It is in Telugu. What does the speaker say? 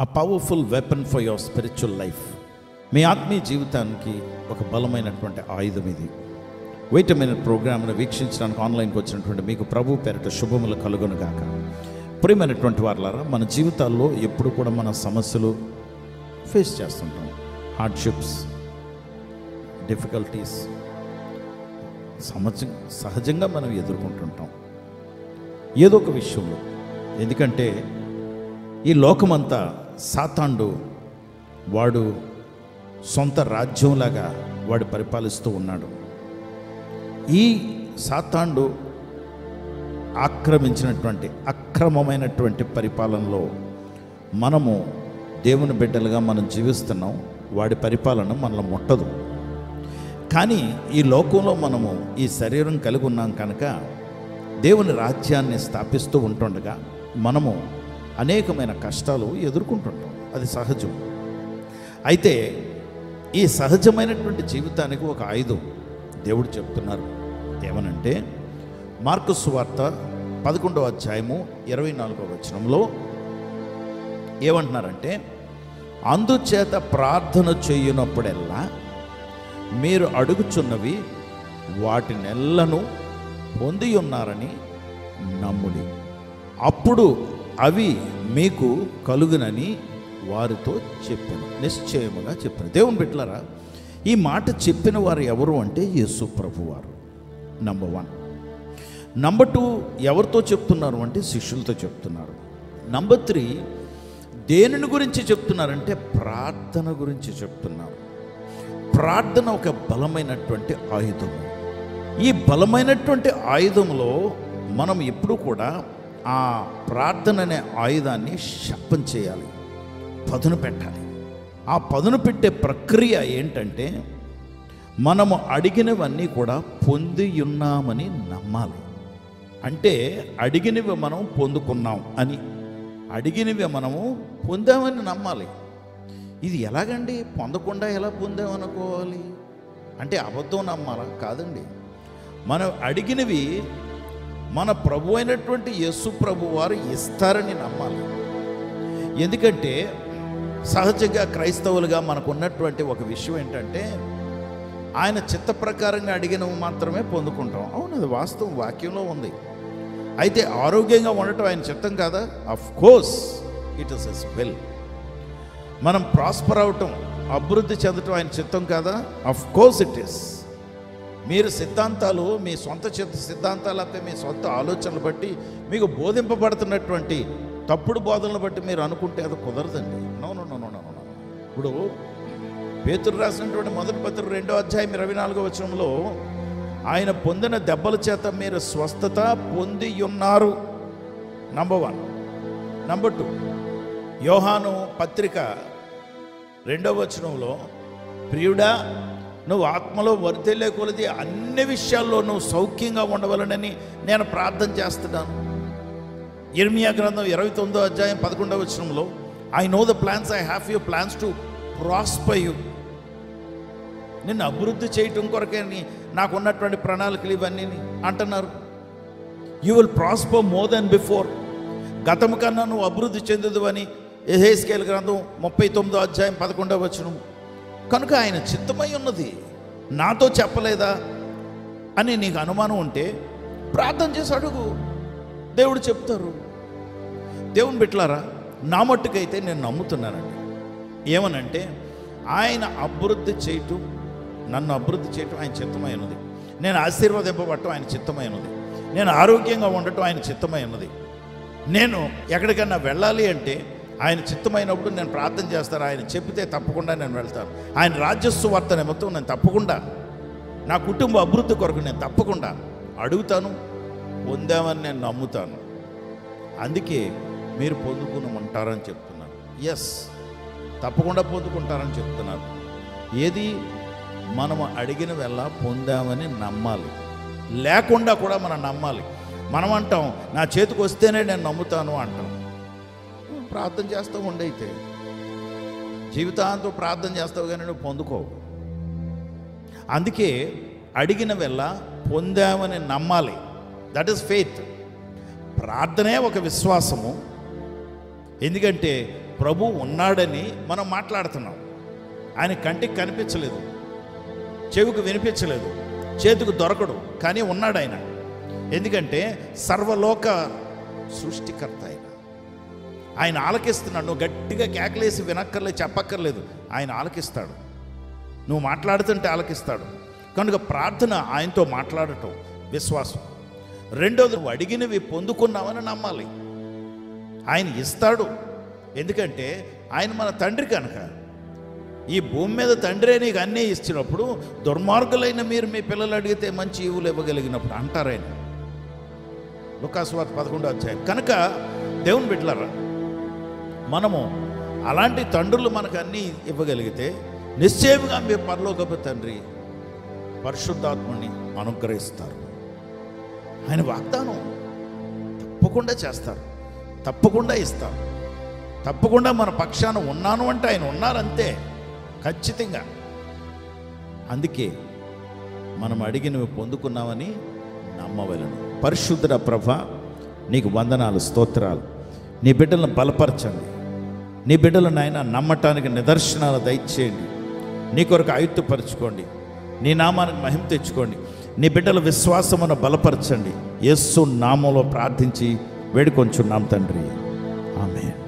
a powerful weapon for your spiritual life మీ ఆత్మీయ జీవితానికి ఒక బలమైనటువంటి ఆయుధం ఇది వెయిట్ మినిట్ ప్రోగ్రామ్ను వీక్షించడానికి ఆన్లైన్కి వచ్చినటువంటి మీకు ప్రభు పేరిట శుభములు కలుగును గాక ప్రియమైనటువంటి వారులారా మన జీవితాల్లో ఎప్పుడు కూడా మన సమస్యలు ఫేస్ చేస్తుంటాం హార్డ్షిప్స్ డిఫికల్టీస్ సహజ సహజంగా మనం ఎదుర్కొంటుంటాం ఏదో ఒక విషయంలో ఎందుకంటే ఈ లోకమంతా సాతాండు వాడు సొంత రాజ్యంలాగా వాడు పరిపాలిస్తూ ఉన్నాడు ఈ సాతాండు ఆక్రమించినటువంటి అక్రమమైనటువంటి పరిపాలనలో మనము దేవుని బిడ్డలుగా మనం జీవిస్తున్నాం వాడి పరిపాలన మనలో ముట్టదు కానీ ఈ లోకంలో మనము ఈ శరీరం కలిగి ఉన్నాం కనుక దేవుని రాజ్యాన్ని స్థాపిస్తూ ఉంటుండగా మనము అనేకమైన కష్టాలు ఎదుర్కొంటుంటాం అది సహజం అయితే ఈ సహజమైనటువంటి జీవితానికి ఒక ఆయుధం దేవుడు చెప్తున్నారు ఏమనంటే మార్కు సువార్త పదకొండవ అధ్యాయము ఇరవై నాలుగవ వచనంలో ఏమంటున్నారంటే అందుచేత ప్రార్థన చేయునప్పుడెల్లా మీరు అడుగుచున్నవి వాటినెల్లను పొంది ఉన్నారని నమ్ముడి అప్పుడు అవి మీకు కలుగునని వారితో చెప్పాను నిశ్చయముగా చెప్పాను దేవుని బిడ్డలారా ఈ మాట చెప్పిన వారు ఎవరు అంటే యేసు ప్రభు వారు నంబర్ వన్ నంబర్ టూ ఎవరితో చెప్తున్నారు అంటే శిష్యులతో చెప్తున్నారు నంబర్ త్రీ దేనిని గురించి చెప్తున్నారంటే ప్రార్థన గురించి చెప్తున్నారు ప్రార్థన ఒక బలమైనటువంటి ఆయుధం ఈ బలమైనటువంటి ఆయుధంలో మనం ఎప్పుడు కూడా ఆ ప్రార్థన అనే ఆయుధాన్ని శపం చేయాలి పదును పెట్టాలి ఆ పదును పెట్టే ప్రక్రియ ఏంటంటే మనము అడిగినవన్నీ కూడా పొంది ఉన్నామని నమ్మాలి అంటే అడిగినవి మనం పొందుకున్నాం అని అడిగినవి మనము పొందామని నమ్మాలి ఇది ఎలాగండి పొందకుండా ఎలా పొందామనుకోవాలి అంటే అబద్ధం నమ్మాలా కాదండి మనం అడిగినవి మన ప్రభు అయినటువంటి యేసు ప్రభు వారు ఇస్తారని నమ్మాలి ఎందుకంటే సహజంగా క్రైస్తవులుగా మనకు ఉన్నటువంటి ఒక విషయం ఏంటంటే ఆయన చిత్త ప్రకారంగా అడిగినవి మాత్రమే పొందుకుంటాం అవును అది వాస్తవం వాక్యంలో ఉంది అయితే ఆరోగ్యంగా ఉండటం ఆయన చిత్తం కాదా of course it is as well మనం ప్రాస్పర్ అవటం అభివృద్ధి చెందటం ఆయన చిత్తం కాదా అఫ్ కోర్స్ ఇట్ ఇస్ మీరు సిద్ధాంతాలు మీ సొంత చిత్త సిద్ధాంతాలు అయితే మీ సొంత ఆలోచనలు బట్టి మీకు బోధింపబడుతున్నటువంటి తప్పుడు బోధనలు బట్టి మీరు అనుకుంటే అది కుదరదండి no no no no no no ఇప్పుడు పేతురు రాసినటువంటి మొదటి పత్రిక రెండో అధ్యాయం ఇరవై నాలుగో వచనంలో ఆయన పొందిన దెబ్బల చేత మీరు స్వస్థత పొంది ఉన్నారు నంబర్ వన్ నంబర్ టూ యోహాను పత్రిక రెండవ వచనంలో ప్రియుడా నువ్వు ఆత్మలో వర్ధిల్లే కొలది అన్ని విషయాల్లో నువ్వు సౌఖ్యంగా ఉండవలనని నేను ప్రార్థన చేస్తున్నాను ఇర్మియా గ్రంథం ఇరవై తొమ్మిదో అధ్యాయం పదకొండవ వచనంలో I know the plans I have you plans to prosper you నిన్ను అభివృద్ధి చేయటం కొరకే నీ- నాకు ఉన్నటువంటి ప్రణాళికలు ఇవన్నీ అంటున్నారు you will prosper more than before గతము కన్నా నువ్వు అభివృద్ధి చెందదు అని ఎహేస్కేల్ గ్రంథం ముప్పై తొమ్మిదో అధ్యాయం పదకొండవ వచనం కనుక ఆయన చిత్తమై ఉన్నది నాతో చెప్పలేదా అని నీకు అనుమానం ఉంటే ప్రార్థన చేసి అడుగు దేవుడు చెప్తారు దేవుని బిట్లారా నా మట్టుకైతే నేను నమ్ముతున్నానండి ఏమనంటే ఆయన అభివృద్ధి చేయటం నన్ను అభివృద్ధి చేయటం ఆయన చిత్తమై ఉన్నది నేను ఆశీర్వదింపబడటం ఆయన చిత్తమై ఉన్నది నేను ఆరోగ్యంగా ఉండటం ఆయన చిత్తమై ఉన్నది నేను ఎక్కడికన్నా వెళ్ళాలి అంటే ఆయన చిత్తమైనప్పుడు నేను ప్రార్థన చేస్తాను ఆయన చెప్తే తప్పకుండా నేను వెళ్తాను ఆయన రాజ్యస్సు వార్త నిమిత్తం నేను తప్పకుండా నా కుటుంబ అభివృద్ధి కొరకు నేను తప్పకుండా అడుగుతాను పొందామని నేను నమ్ముతాను అందుకే మీరు పొందుకుని ఉంటారని చెప్తున్నాను ఎస్ తప్పకుండా పొందుకుంటారని చెప్తున్నారు ఏది మనము అడిగిన వెళ్ళ పొందామని నమ్మాలి లేకుండా కూడా మనం నమ్మాలి మనం అంటాం నా చేతికి వస్తేనే నేను నమ్ముతాను అంటాం ప్రార్థన చేస్తావు ఉండైతే జీవితాంతం ప్రార్థన చేస్తావు కానీ నువ్వు పొందుకోవు అందుకే అడిగిన వెళ్ళ పొందామని నమ్మాలి దట్ ఈస్ ఫెయిత్ ప్రార్థనే ఒక విశ్వాసము ఎందుకంటే ప్రభు ఉన్నాడని మనం మాట్లాడుతున్నాం ఆయన కంటికి కనిపించలేదు చెవికి వినిపించలేదు చేతికి దొరకడు కానీ ఉన్నాడు ఆయన ఎందుకంటే సర్వలోక సృష్టికర్త ఆయన ఆయన ఆలకిస్తున్నాడు నువ్వు గట్టిగా కేకలేసి వినక్కర్లేదు చెప్పక్కర్లేదు ఆయన ఆలకిస్తాడు నువ్వు మాట్లాడుతుంటే ఆలకిస్తాడు కనుక ప్రార్థన ఆయనతో మాట్లాడటం విశ్వాసం రెండోది నువ్వు అడిగినవి పొందుకున్నావని నమ్మాలి ఆయన ఇస్తాడు ఎందుకంటే ఆయన మన తండ్రి కనుక ఈ భూమి మీద తండ్రే నీకు అన్నీ ఇచ్చినప్పుడు దుర్మార్గులైన మీరు మీ పిల్లలు అడిగితే మంచి ఈవులు ఇవ్వగలిగినప్పుడు అంటారాయన లుకాసువార్త పదకొండో అధ్యాయం కనుక దేవుని బిడ్డలరా మనము అలాంటి తండ్రులు మనకు అన్నీ ఇవ్వగలిగితే నిశ్చయముగా మీ పరలోకపు తండ్రి పరిశుద్ధాత్మని అనుగ్రహిస్తారు ఆయన వాగ్దానం తప్పకుండా చేస్తారు తప్పకుండా ఇస్తారు తప్పకుండా మన పక్షాన ఉన్నాను అంటే ఆయన ఉన్నారంతే ఖచ్చితంగా అందుకే మనం అడిగినవి పొందుకున్నామని నమ్మవలను పరిశుద్ధ ప్రభ నీకు వందనాలు స్తోత్రాలు నీ బిడ్డలను బలపరచండి నీ బిడ్డలను ఆయన నమ్మటానికి నిదర్శనాలు దయచేయండి నీ కొరకు ఆయుత్తుపరచుకోండి నీ నామానికి మహిమ తెచ్చుకోండి నీ బిడ్డల విశ్వాసమును బలపరచండి యేసు నామంలో ప్రార్థించి వేడుకొంచున్నాం తండ్రి ఆమె